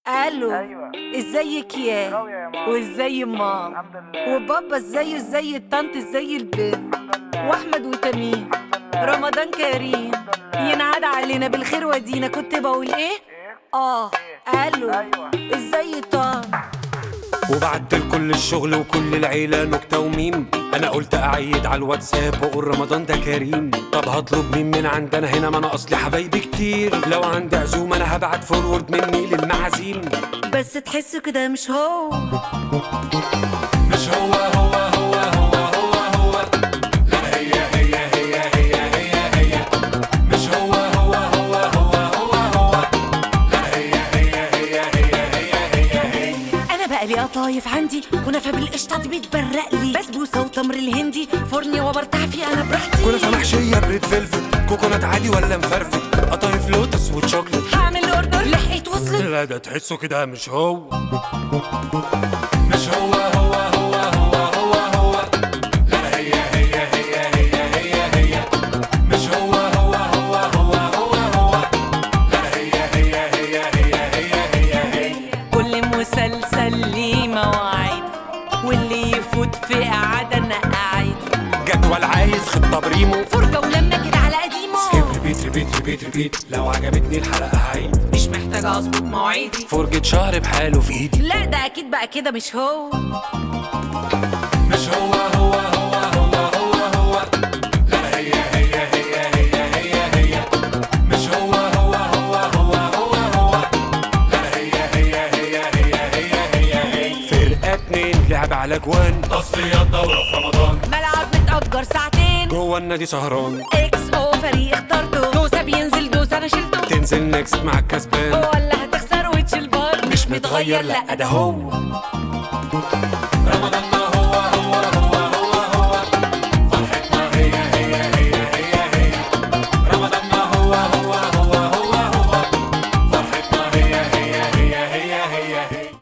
الو ايوه ازيك يا راوية يا ماما وازاي ماما الحمد لله وبابا ازاي ازاي الطنط ازاي البنت الحمد لله واحمد وتميم الحمد لله رمضان كريم الحمد لله ينعاد علينا بالخير ودينا كنت بقول ايه ايه اه الو ايوه ازاي طن وبعت لكل الشغل وكل العيلة نكتة وميم أنا قلت أعيد على الواتساب وأقول رمضان ده كريم طب هطلب مين من عندنا هنا ما أنا أصلي حبايبي كتير لو عندي عزومة أنا هبعت فورورد مني للمعازيم بس تحسه كده مش هو مش هو هو هو هو هو هو لا هي هي هي هي هي هي مش هو هو هو هو هو هو لا هي هي هي هي هي هي هي انا بقى لي قطايف عندي ونفى بالقشطه بيتبرق لي بسبوسه وتمر الهندي فرني وبرتاح فيه انا براحتي كنافة محشية بريد فيلفت كوكونات عادي ولا مفرفت قطايف لوتس وتشوكلت هعمل اوردر لحقت وصلت لا ده تحسه كده مش هو مش هو هو هو هو هو هو لا هي هي هي هي هي هي مش هو هو هو هو هو هو لا هي هي هي هي هي هي هي كل مسلسل ليه مواعيد واللي يفوت في قعده انا قاعد جدول عايز خطة بريمو فرجه ولما كده على قديمه سكيب ريبيت ريبيت ريبيت ريبيت لو عجبتني الحلقة هعيد مش محتاجه اظبط مواعيدي فرجة شهر بحاله في ايدي لا ده اكيد بقى كده مش هو مش هو هو هو هو هو هو لا هي هي هي هي هي هي مش هو هو هو هو هو هو لا هي هي هي هي هي هي هي فرقة اتنين لعب على جوان تصفيات دورة في رمضان ملعب متأجر ساعتين جوه النادي سهران اكس او فريق اخترته دوسة بينزل دوسة انا شلته تنزل نكست مع الكسبان ولا هتخسر وتشيل بار مش متغير لا ده هو